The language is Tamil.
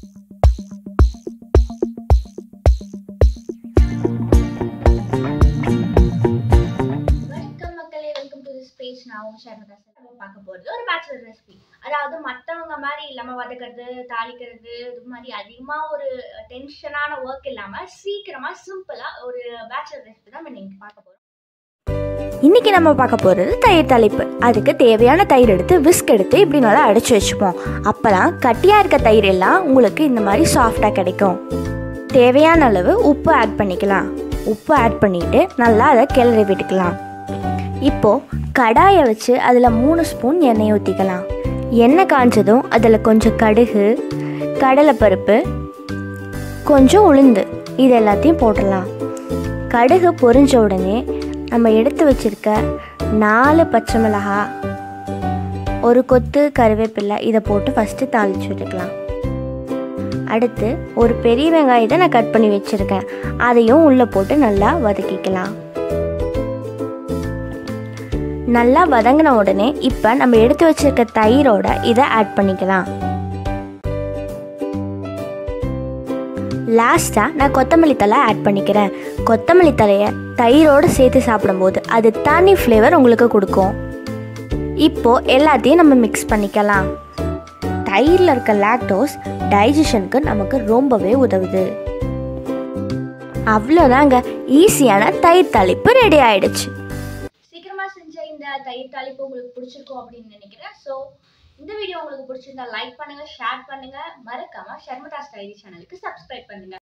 வணக்கம் மக்களே வெல்கம் டு திஸ் பேஜ் நான் உங்க ஷர்மதா சார் நம்ம பார்க்க போகிறது ஒரு பேச்சுலர் ரெசிபி அதாவது மற்றவங்க மாதிரி இல்லாமல் வதக்கிறது தாளிக்கிறது இது மாதிரி அதிகமாக ஒரு டென்ஷனான ஒர்க் இல்லாமல் சீக்கிரமாக சிம்பிளாக ஒரு பேச்சுலர் ரெசிபி தான் நம்ம இன்னைக்கு பார்க்க போகிறோம் இன்னைக்கு நம்ம பார்க்க போகிறது தயிர் தலைப்பு அதுக்கு தேவையான தயிர் எடுத்து விஸ்க் எடுத்து இப்படி நல்லா அடைச்சி வச்சுப்போம் அப்போதான் கட்டியாக இருக்க தயிர் எல்லாம் உங்களுக்கு இந்த மாதிரி சாஃப்டாக கிடைக்கும் தேவையான அளவு உப்பு ஆட் பண்ணிக்கலாம் உப்பு ஆட் பண்ணிட்டு நல்லா அதை கிளறி விட்டுக்கலாம் இப்போது கடாயை வச்சு அதில் மூணு ஸ்பூன் எண்ணெய் ஊற்றிக்கலாம் எண்ணெய் காஞ்சதும் அதில் கொஞ்சம் கடுகு கடலைப்பருப்பு கொஞ்சம் உளுந்து இது எல்லாத்தையும் போட்டுடலாம் கடுகு பொரிஞ்ச உடனே நம்ம எடுத்து வச்சிருக்க நாலு பச்சை மிளகாய் ஒரு கொத்து கருவேப்பிலை இதை போட்டு ஃபஸ்ட்டு தாளிச்சு விட்டுக்கலாம் அடுத்து ஒரு பெரிய வெங்காயத்தை நான் கட் பண்ணி வச்சுருக்கேன் அதையும் உள்ளே போட்டு நல்லா வதக்கிக்கலாம் நல்லா வதங்கின உடனே இப்போ நம்ம எடுத்து வச்சிருக்க தயிரோட இதை ஆட் பண்ணிக்கலாம் லாஸ்ட்டாக நான் கொத்தமல்லி தலை ஆட் பண்ணிக்கிறேன் கொத்தமல்லி தலையை தயிரோடு சேர்த்து சாப்பிடும்போது அது தனி ஃப்ளேவர் உங்களுக்கு கொடுக்கும் இப்போது எல்லாத்தையும் நம்ம மிக்ஸ் பண்ணிக்கலாம் தயிரில் இருக்க லாக்டோஸ் டைஜஷனுக்கு நமக்கு ரொம்பவே உதவுது அவ்வளோதாங்க ஈஸியான தயிர் தாளிப்பு ரெடி ஆயிடுச்சு சீக்கிரமாக செஞ்ச இந்த தயிர் தாளிப்பு உங்களுக்கு பிடிச்சிருக்கும் அப்படின்னு நினைக்கிறேன் ஸோ இந்த வீடியோ உங்களுக்கு பிடிச்சிருந்தா லைக் பண்ணுங்கள் ஷேர் பண்ணுங்கள் மறக்காமல் ஷர்மதாஸ் டைரி சேனலுக்கு சப்ஸ்கிரைப் பண்ணுங்கள்